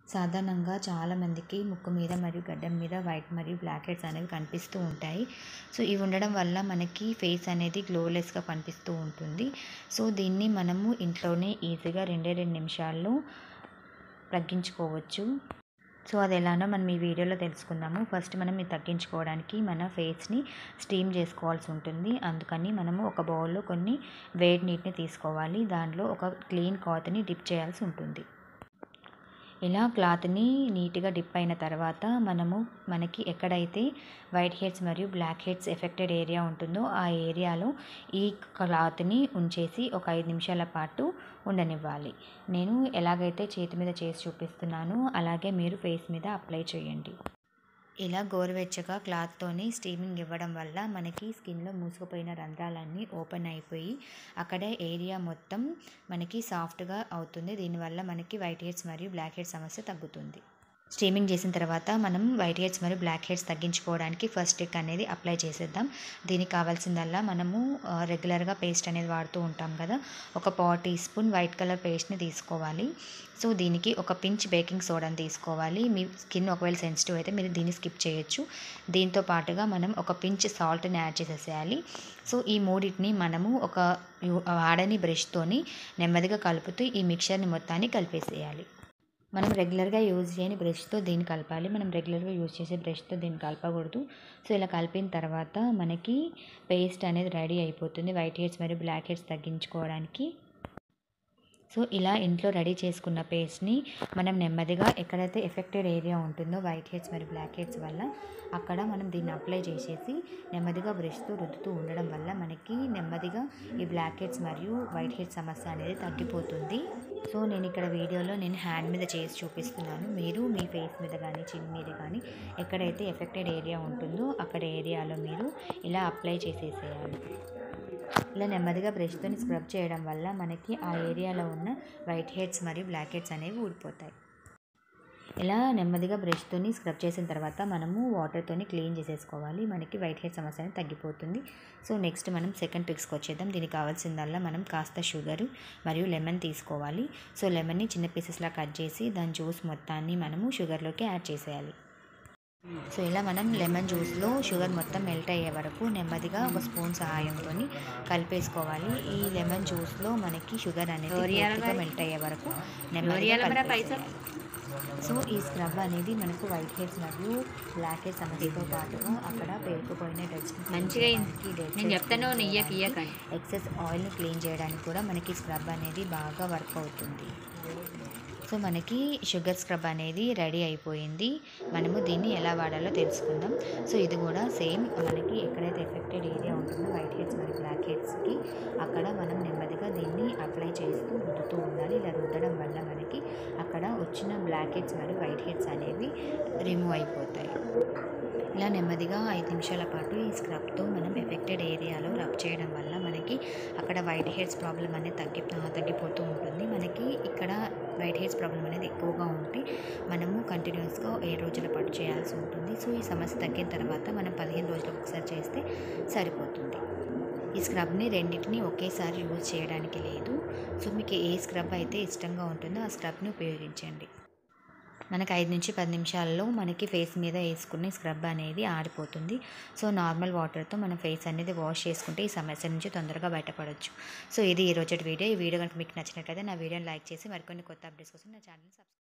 సాధారణంగా చాలామందికి ముక్కు మీద మరియు గడ్డం మీద వైట్ మరియు బ్లాక్ హెడ్స్ అనేవి కనిపిస్తూ ఉంటాయి సో ఇవి ఉండడం వల్ల మనకి ఫేస్ అనేది గ్లోలెస్గా కనిపిస్తూ ఉంటుంది సో దీన్ని మనము ఇంట్లోనే ఈజీగా రెండే రెండు నిమిషాల్లో తగ్గించుకోవచ్చు సో అది ఎలానో మనం ఈ వీడియోలో తెలుసుకుందాము ఫస్ట్ మనం ఇది తగ్గించుకోవడానికి మన ఫేస్ని స్టీమ్ చేసుకోవాల్సి ఉంటుంది అందుకని మనము ఒక బౌల్లో కొన్ని వేడి నీటిని తీసుకోవాలి దాంట్లో ఒక క్లీన్ క్లాత్ని డిప్ చేయాల్సి ఉంటుంది ఇలా క్లాత్ని నీట్గా డిప్ అయిన తర్వాత మనము మనకి ఎక్కడైతే వైట్ హెడ్స్ మరియు బ్లాక్ హెడ్స్ ఎఫెక్టెడ్ ఏరియా ఉంటుందో ఆ ఏరియాలో ఈ క్లాత్ని ఉంచేసి ఒక ఐదు నిమిషాల పాటు ఉండనివ్వాలి నేను ఎలాగైతే చేతి మీద చేసి చూపిస్తున్నానో అలాగే మీరు ఫేస్ మీద అప్లై చేయండి ఇలా గోరువెచ్చగా క్లాత్తోని స్టీమింగ్ ఇవ్వడం వల్ల మనకి స్కిన్లో మూసుకుపోయిన రంధ్రాలన్నీ ఓపెన్ అయిపోయి అక్కడ ఏరియా మొత్తం మనకి సాఫ్ట్గా అవుతుంది దీనివల్ల మనకి వైట్ హెడ్స్ మరియు బ్లాక్ హెడ్స్ సమస్య తగ్గుతుంది స్టీమింగ్ చేసిన తర్వాత మనం వైట్ హెడ్స్ మరియు బ్లాక్ హెడ్స్ తగ్గించుకోవడానికి ఫస్ట్ స్టిక్ అనేది అప్లై చేసేద్దాం దీనికి కావాల్సిందల్లా మనము రెగ్యులర్గా పేస్ట్ అనేది వాడుతూ ఉంటాం కదా ఒక పావు టీ స్పూన్ వైట్ కలర్ పేస్ట్ని తీసుకోవాలి సో దీనికి ఒక పించ్ బేకింగ్ సోడాని తీసుకోవాలి మీ స్కిన్ ఒకవేళ సెన్సిటివ్ అయితే మీరు దీన్ని స్కిప్ చేయొచ్చు దీంతో పాటుగా మనం ఒక పించ్ సాల్ట్ని యాడ్ చేసేసేయాలి సో ఈ మూడింటిని మనము ఒక వాడని బ్రష్తోని నెమ్మదిగా కలుపుతూ ఈ మిక్చర్ని మొత్తాన్ని కలిపేసేయాలి మనం రెగ్యులర్గా యూజ్ చేయని బ్రష్తో దీన్ని కలపాలి మనం రెగ్యులర్గా యూజ్ చేసే బ్రష్తో దీన్ని కలపకూడదు సో ఇలా కలిపిన తర్వాత మనకి పేస్ట్ అనేది రెడీ అయిపోతుంది వైట్ హెడ్స్ మరియు బ్లాక్ హెడ్స్ తగ్గించుకోవడానికి సో ఇలా ఇంట్లో రెడీ చేసుకున్న పేస్ట్ని మనం నెమ్మదిగా ఎక్కడైతే ఎఫెక్టెడ్ ఏరియా ఉంటుందో వైట్ హెడ్స్ మరియు బ్లాక్ హెడ్స్ వల్ల అక్కడ మనం దీన్ని అప్లై చేసేసి నెమ్మదిగా బ్రష్తో రుద్దుతూ ఉండడం వల్ల మనకి నెమ్మదిగా ఈ బ్లాక్ హెడ్స్ మరియు వైట్ హెడ్స్ సమస్య అనేది తగ్గిపోతుంది సో నేను ఇక్కడ వీడియోలో నేను హ్యాండ్ మీద చేసి చూపిస్తున్నాను మీరు మీ ఫేస్ మీద కానీ చిన్ మీద కానీ ఎక్కడైతే ఎఫెక్టెడ్ ఏరియా ఉంటుందో అక్కడ ఏరియాలో మీరు ఇలా అప్లై చేసేసేయాలి ఇలా నెమ్మదిగా బ్రష్తో స్క్రబ్ చేయడం వల్ల మనకి ఆ ఏరియాలో ఉన్న వైట్ హెడ్స్ మరియు బ్లాక్ హెడ్స్ అనేవి ఊడిపోతాయి ఇలా నెమ్మదిగా బ్రష్తో స్క్రబ్ చేసిన తర్వాత మనము వాటర్తో క్లీన్ చేసేసుకోవాలి మనకి వైట్ హెడ్ సమస్య అనేది తగ్గిపోతుంది సో నెక్స్ట్ మనం సెకండ్ పిక్స్కి వచ్చేద్దాం దీనికి కావాల్సిందల్లా మనం కాస్త షుగర్ మరియు లెమన్ తీసుకోవాలి సో లెమన్ని చిన్న పీసెస్లా కట్ చేసి దాని జ్యూస్ మొత్తాన్ని మనము షుగర్లోకి యాడ్ చేసేయాలి సో ఇలా మనం లెమన్ జ్యూస్లో షుగర్ మొత్తం మెల్ట్ అయ్యే వరకు నెమ్మదిగా ఒక స్పూన్ సహాయంతో కలిపేసుకోవాలి ఈ లెమన్ జ్యూస్లో మనకి షుగర్ అనేది పూర్తిగా మెల్ట్ అయ్యే వరకు నెమ్మదిగా కలిపేసేయాలి సో ఈ స్క్రబ్ అనేది మనకు వైట్ హెడ్స్ మరియు బ్లాక్ హెడ్స్ సమస్యతో పాటుగా అక్కడ పేరుకుపోయిన డస్ట్ మంచిగా నేను చెప్తాను నెయ్యకి ఇయ్యకండి ఎక్సెస్ ఆయిల్ని క్లీన్ చేయడానికి కూడా మనకి స్క్రబ్ అనేది బాగా వర్క్ అవుతుంది సో మనకి షుగర్ స్క్రబ్ అనేది రెడీ అయిపోయింది మనము దీన్ని ఎలా వాడాలో తెలుసుకుందాం సో ఇది కూడా సేమ్ మనకి ఎక్కడైతే ఎఫెక్టెడ్ ఏరియా ఉంటుందో వైట్ హెడ్స్ మరియు బ్లాక్ హెడ్స్కి అక్కడ మనం నెమ్మదిగా దీన్ని అప్లై చేస్తూ రుద్దుతూ ఉండాలి ఇలా రుద్దడం వల్ల మనకి అక్కడ వచ్చిన బ్లాక్ హెడ్స్ మరియు వైట్ హెడ్స్ అనేవి రిమూవ్ అయిపోతాయి ఇలా నెమ్మదిగా ఐదు నిమిషాల పాటు ఈ స్క్రబ్తో మనం ఎఫెక్టెడ్ ఏరియాలో రబ్ చేయడం వల్ల మనకి అక్కడ వైట్ హెడ్స్ ప్రాబ్లం అనేది తగ్గి తగ్గిపోతూ ఉంటుంది మనకి ఇక్కడ వైట్ హెడ్స్ ప్రాబ్లం అనేది ఎక్కువగా ఉంటే మనము కంటిన్యూస్గా ఏడు రోజుల పాటు చేయాల్సి ఉంటుంది సో ఈ సమస్య తగ్గిన తర్వాత మనం పదిహేను రోజులకు ఒకసారి చేస్తే సరిపోతుంది ఈ స్క్రబ్ని రెండింటిని ఒకేసారి యూజ్ చేయడానికి లేదు సో మీకు ఏ స్క్రబ్ అయితే ఇష్టంగా ఉంటుందో ఆ స్క్రబ్ని ఉపయోగించండి మనకి ఐదు నుంచి పది నిమిషాల్లో మనకి ఫేస్ మీద వేసుకునే స్క్రబ్ అనేది ఆరిపోతుంది సో నార్మల్ వాటర్తో మనం ఫేస్ అనేది వాష్ చేసుకుంటే ఈ సమస్య నుంచి తొందరగా బయటపడవచ్చు సో ఇది ఈ రోజు వీడియో ఈ వీడియో కనుక మీకు నచ్చినట్లయితే నా వీడియోని లైక్ చేసి మరికొన్ని కొత్త అప్డేట్స్ కోసం నా ఛానల్ సబ్స్క్రైబ్